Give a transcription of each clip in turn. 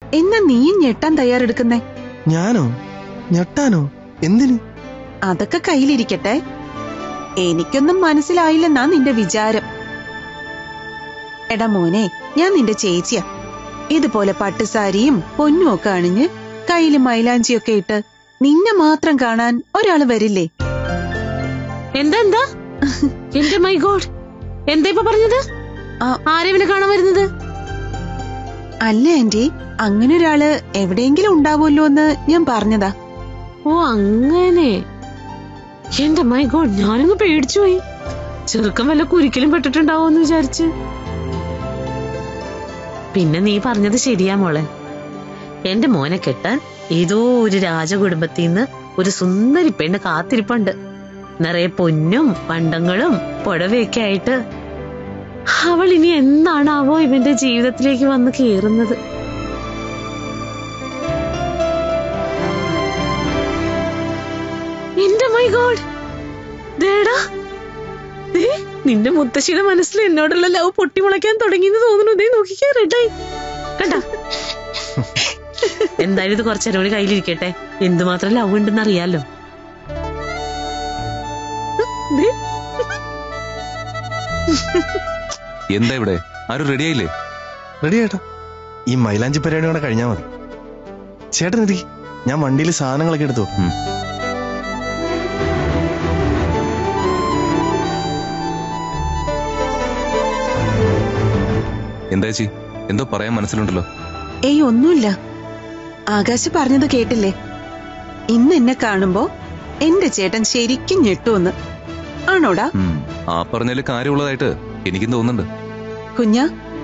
എന്നാ നീയും ഞെട്ടാൻ തയ്യാറെടുക്കുന്നേ ഞാനോ ഞെട്ടാനോ എന്തിന് അതൊക്കെ കയ്യിലിരിക്കട്ടെ എനിക്കൊന്നും മനസ്സിലായില്ലെന്നാ നിന്റെ വിചാരം എടാ മോനെ ഞാൻ നിന്റെ ചേച്ചിയാ ഇതുപോലെ പട്ടുസാരിയും പൊന്നും ഒക്കെ അണിഞ്ഞ് കയ്യില് മൈലാഞ്ചിയൊക്കെ ഇട്ട് നിന്നെ മാത്രം കാണാൻ ഒരാള് വരില്ലേ എന്താ എന്താ എന്റെ മൈ ഗോഡ് എന്താ ഇപ്പൊ പറഞ്ഞത് ആ. ആരെവിനെ കാണാൻ വരുന്നത് അല്ല ആന്റി അങ്ങനെ ഒരാള് എവിടെയെങ്കിലും ഉണ്ടാവുമല്ലോ എന്ന് ഞാൻ പറഞ്ഞതാ ഓ അങ്ങനെ എന്റെ മൈ ഗോഡ് ഞാനങ്ങ് പേടിച്ചു പോയി ചെറുക്കൻ വല്ല കുരിക്കലും പെട്ടിട്ടുണ്ടാവോന്ന് വിചാരിച്ച് പിന്നെ നീ പറഞ്ഞത് ശരിയാ മോളെ എന്റെ മോനെ കെട്ടാൻ ഏതോ ഒരു രാജകുടുംബത്തിൽ നിന്ന് ഒരു സുന്ദരി പെണ്ണ് കാത്തിരിപ്പുണ്ട് നിറയെ പൊന്നും പണ്ടങ്ങളും പുടവയൊക്കെ ആയിട്ട് അവൾ ഇനി എന്നാണാവോ ഇവന്റെ ജീവിതത്തിലേക്ക് വന്ന് കേറുന്നത് എന്റെ മൈ ഗോഡ് ദേടാ ദേ, നിന്റെ മുത്തശ്ശിയുടെ മനസ്സിൽ എന്നോടുള്ള ലവ് പൊട്ടിമുളയ്ക്കാൻ തുടങ്ങിയെന്ന് തോന്നുന്നു ദേ നോക്കിക്കേ റെഡായി കണ്ട എന്തായാലും ഇത് കുറച്ചേരം കൂടി കയ്യിലിരിക്കട്ടെ എന്തുമാത്രം ലവ് ഉണ്ടെന്ന് അറിയാലോ ദേ, എന്താ ഇവിടെ ആരും റെഡി ആയില്ലേ റെഡി ചേട്ടാ ഈ മൈലാഞ്ചി പരിപാടി കൂടെ കഴിഞ്ഞാൽ മതി ചേട്ടൻ ഇരിക്കി ഞാൻ വണ്ടിയിൽ സാധനങ്ങളൊക്കെ എടുത്തു ഉം. എന്താ ചേച്ചി എന്തോ പറയാൻ മനസ്സിലുണ്ടല്ലോ ഏയ് ഒന്നുമില്ല ആകാശ് പറഞ്ഞത് കേട്ടില്ലേ ഇന്ന് എന്നെ കാണുമ്പോ എന്റെ ചേട്ടൻ ശരിക്കും ഞെട്ടുമെന്ന് ആണോടാ ഉം, ആ പറഞ്ഞാല് കാര്യമുള്ളതായിട്ട് എനിക്കും തോന്നുന്നുണ്ട് കുഞ്ഞ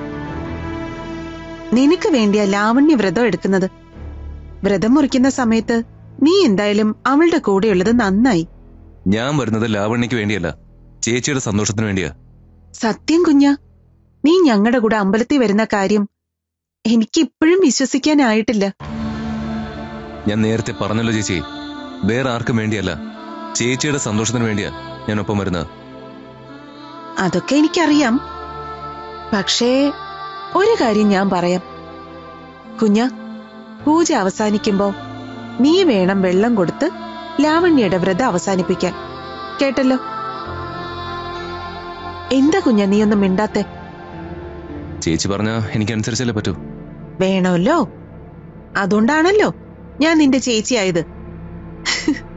നിനക്ക് വേണ്ടിയാ ലാവണ്യ വ്രതം എടുക്കുന്നത് വ്രതം മുറിക്കുന്ന സമയത്ത് നീ എന്തായാലും അവളുടെ കൂടെയുള്ളത് നന്നായി ഞാൻ വരുന്നത് ലാവണ്യക്ക് വേണ്ടിയല്ല ചേച്ചിയുടെ സന്തോഷത്തിന് വേണ്ടിയാ സത്യം കുഞ്ഞ നീ ഞങ്ങളുടെ കൂടെ അമ്പലത്തിൽ വരുന്ന കാര്യം എനിക്കിപ്പോഴും വിശ്വസിക്കാനായിട്ടില്ല ഞാൻ നേരത്തെ പറഞ്ഞല്ലോ ചേച്ചി വേറെ ആർക്കും വേണ്ടിയല്ല ചേച്ചിയുടെ സന്തോഷത്തിന് വേണ്ടിയാ ഞാൻ ഒപ്പം വരുന്നത് അതൊക്കെ എനിക്കറിയാം പക്ഷേ ഒരു കാര്യം ഞാൻ പറയാം കുഞ്ഞ പൂജ അവസാനിക്കുമ്പോ നീ വേണം വെള്ളം കൊടുത്ത് ലാവണ്യയുടെ വ്രതം അവസാനിപ്പിക്കാൻ കേട്ടല്ലോ എന്താ കുഞ്ഞ നീ ഒന്നും മിണ്ടാത്തെ ചേച്ചി പറഞ്ഞ എനിക്കനുസരിച്ചല്ലേ പറ്റൂ വേണമല്ലോ അതുകൊണ്ടാണല്ലോ ഞാൻ നിന്റെ ചേച്ചിയായത്